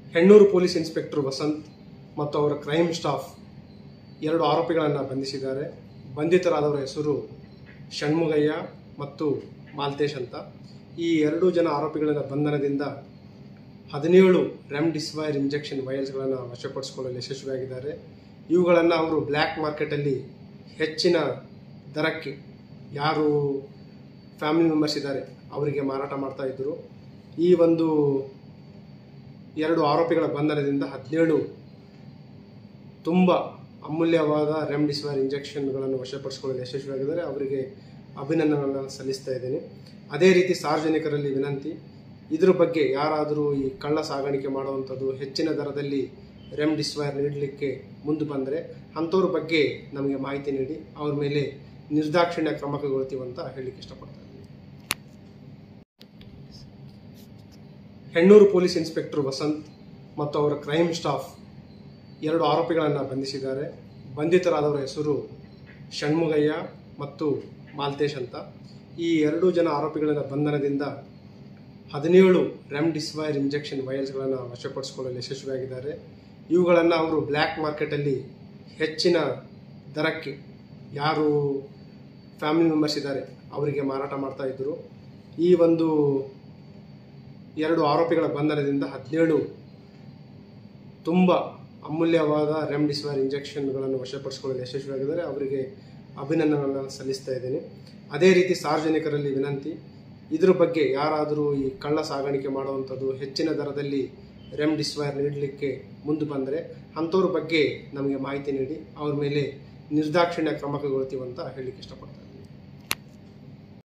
Hennur police inspector Vasant ಮತ್ತು ಅವರ crime staff ಎರಡು ಆರೋಪಿಗಳನ್ನು ಬಂಧಿಸಿದ್ದಾರೆ ಬಂಧಿತರಾದವರ ಹೆಸರು ಷಣ್ಮುಗಯ್ಯ ಮತ್ತು ಮಾಲ್ತೇಶ್ ಅಂತ ಈ ಎರಡು ಜನ ಆರೋಪಿಗಳ ಬಂಧನದಿಂದ ಹದಿನೇಳು ರೆಮ್ಡಿಸಿವೈರ್ ಇಂಜೆಕ್ಷನ್ ವೈಲ್ಸ್ಗಳನ್ನು ವಶಪಡಿಸಿಕೊಳ್ಳಲು ಯಶಸ್ವಿಯಾಗಿದ್ದಾರೆ ಇವುಗಳನ್ನು ಅವರು ಬ್ಲ್ಯಾಕ್ ಮಾರ್ಕೆಟಲ್ಲಿ ಹೆಚ್ಚಿನ ದರಕ್ಕೆ ಯಾರು ಫ್ಯಾಮಿಲಿ ಮೆಂಬರ್ಸ್ ಇದ್ದಾರೆ ಅವರಿಗೆ ಮಾರಾಟ ಮಾಡ್ತಾ ಇದ್ದರು ಈ ಒಂದು ಎರಡು ಆರೋಪಿಗಳ ಬಂಧನದಿಂದ ಹದಿನೇಳು ತುಂಬ ಅಮೂಲ್ಯವಾದ ರೆಮ್ಡಿಸಿವರ್ ಇಂಜೆಕ್ಷನ್ಗಳನ್ನು ವಶಪಡಿಸಿಕೊಳ್ಳಲು ಯಶಸ್ವಿಯಾಗಿದ್ದಾರೆ ಅವರಿಗೆ ಅಭಿನಂದನೆಗಳನ್ನು ಸಲ್ಲಿಸ್ತಾ ಇದ್ದೇನೆ ಅದೇ ರೀತಿ ಸಾರ್ವಜನಿಕರಲ್ಲಿ ವಿನಂತಿ ಇದ್ರ ಬಗ್ಗೆ ಯಾರಾದರೂ ಈ ಕಳ್ಳ ಸಾಗಾಣಿಕೆ ಮಾಡುವಂಥದ್ದು ಹೆಚ್ಚಿನ ದರದಲ್ಲಿ ರೆಮ್ಡಿಸಿವರ್ ನೀಡಲಿಕ್ಕೆ ಮುಂದೆ ಬಂದರೆ ಅಂಥವ್ರ ಬಗ್ಗೆ ನಮಗೆ ಮಾಹಿತಿ ನೀಡಿ ಅವ್ರ ಮೇಲೆ ನಿರ್ದಾಕ್ಷಿಣ್ಯ ಕ್ರಮ ಕೈಗೊಳ್ತೀವಿ ಅಂತ ಹೇಳಲಿಕ್ಕೆ ಇಷ್ಟಪಡ್ತಾ ಇದ್ದೀನಿ ಹೆಣ್ಣೂರು ಪೊಲೀಸ್ ಇನ್ಸ್ಪೆಕ್ಟರ್ ವಸಂತ್ ಮತ್ತು ಅವರ ಕ್ರೈಮ್ ಸ್ಟಾಫ್ ಎರಡು ಆರೋಪಿಗಳನ್ನು ಬಂಧಿಸಿದ್ದಾರೆ ಬಂಧಿತರಾದವರ ಹೆಸರು ಷಣ್ಮುಗಯ್ಯ ಮತ್ತು ಮಾಲ್ತೇಶ್ ಅಂತ ಈ ಎರಡು ಜನ ಆರೋಪಿಗಳ ಬಂಧನದಿಂದ ಹದಿನೇಳು ರೆಮ್ಡಿಸಿವೈರ್ ಇಂಜೆಕ್ಷನ್ ವೈಲ್ಸ್ಗಳನ್ನು ವಶಪಡಿಸಿಕೊಳ್ಳಲು ಯಶಸ್ವಿಯಾಗಿದ್ದಾರೆ ಇವುಗಳನ್ನು ಅವರು ಬ್ಲ್ಯಾಕ್ ಮಾರ್ಕೆಟಲ್ಲಿ ಹೆಚ್ಚಿನ ದರಕ್ಕೆ ಯಾರು ಫ್ಯಾಮಿಲಿ ಮೆಂಬರ್ಸ್ ಇದ್ದಾರೆ ಅವರಿಗೆ ಮಾರಾಟ ಮಾಡ್ತಾ ಇದ್ದರು ಈ ಒಂದು ಎರಡು ಆರೋಪಿಗಳ ಬಂಧನದಿಂದ ಹದಿನೇಳು ತುಂಬ ಅಮೂಲ್ಯವಾದ ರೆಮ್ಡಿಸಿವರ್ ಇಂಜೆಕ್ಷನ್ಗಳನ್ನು ವಶಪಡಿಸಿಕೊಳ್ಳಲು ಯಶಸ್ವಿಯಾಗಿದ್ದಾರೆ ಅವರಿಗೆ ಅಭಿನಂದನೆಗಳನ್ನು ಸಲ್ಲಿಸ್ತಾ ಇದ್ದೇನೆ ಅದೇ ರೀತಿ ಸಾರ್ವಜನಿಕರಲ್ಲಿ ವಿನಂತಿ ಇದ್ರ ಬಗ್ಗೆ ಯಾರಾದರೂ ಈ ಕಳ್ಳ ಸಾಗಾಣಿಕೆ ಮಾಡುವಂಥದ್ದು ಹೆಚ್ಚಿನ ದರದಲ್ಲಿ ರೆಮ್ಡಿಸಿವರ್ ನೀಡಲಿಕ್ಕೆ ಮುಂದೆ ಬಂದರೆ ಅಂಥವ್ರ ಬಗ್ಗೆ ನಮಗೆ ಮಾಹಿತಿ ನೀಡಿ ಅವ್ರ ಮೇಲೆ ನಿರ್ದಾಕ್ಷಿಣ್ಯ ಕ್ರಮ ಕೈಗೊಳ್ತೀವಿ ಅಂತ ಹೇಳಲಿಕ್ಕೆ ಇಷ್ಟಪಡ್ತಾರೆ